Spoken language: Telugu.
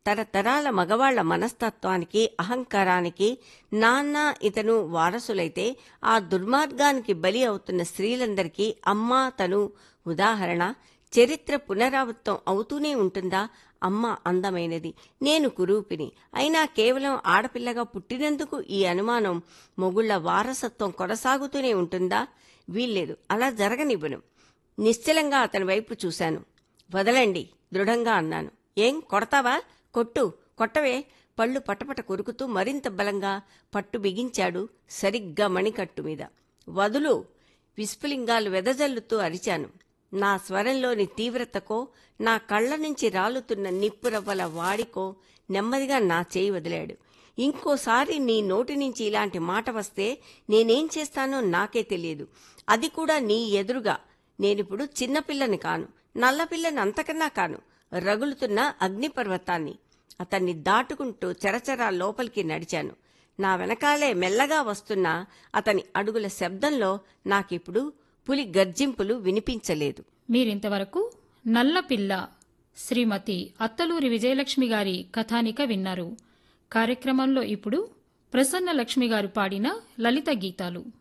తరతరాల మగవాళ్ల మనస్తత్వానికి అహంకారానికి నాన్న ఇతను వారసులైతే ఆ దుర్మార్గానికి బలి అవుతున్న స్త్రీలందరికీ అమ్మా తను ఉదాహరణ చరిత్ర పునరావృతం అవుతూనే ఉంటుందా అమ్మ అందమైనది నేను కురూపిని అయినా కేవలం ఆడపిల్లగా పుట్టినందుకు ఈ అనుమానం మొగుళ్ల వారసత్వం కొనసాగుతూనే ఉంటుందా వీల్లేదు అలా జరగనివ్వను నిశ్చలంగా అతని వైపు చూశాను వదలండి దృఢంగా అన్నాను ఏం కొడతావా కొట్టు కొట్టవే పళ్ళు పటపట కొరుకుతూ మరింత బలంగా పట్టు బిగించాడు సరిగ్గా మణికట్టు మీద వదులు విస్ఫులింగాలు వెదజల్లుతూ అరిచాను నా స్వరంలోని తీవ్రతకో నా కళ్ళ నుంచి రాలుతున్న నిప్పురవ్వల వాడికో నెమ్మదిగా నా చేయి వదిలాడు ఇంకోసారి నీ నోటి నుంచి ఇలాంటి మాట వస్తే నేనేం చేస్తానో నాకే తెలియదు అది కూడా నీ ఎదురుగా నేనిప్పుడు చిన్నపిల్లని కాను నల్లపిల్లని అంతకన్నా కాను రగులుతున్న అగ్నిపర్వతాన్ని అతన్ని దాటుకుంటూ చరచరా లోపలికి నడిచాను నా వెనకాలే మెల్లగా వస్తున్న అతని అడుగుల శబ్దంలో నాకిప్పుడు పులి గర్జింపులు వినిపించలేదు మీరింతవరకు నల్లపిల్ల శ్రీమతి అత్తలూరి విజయలక్ష్మి గారి కథానిక విన్నారు కార్యక్రమంలో ఇప్పుడు ప్రసన్న లక్ష్మి గారు పాడిన లలిత గీతాలు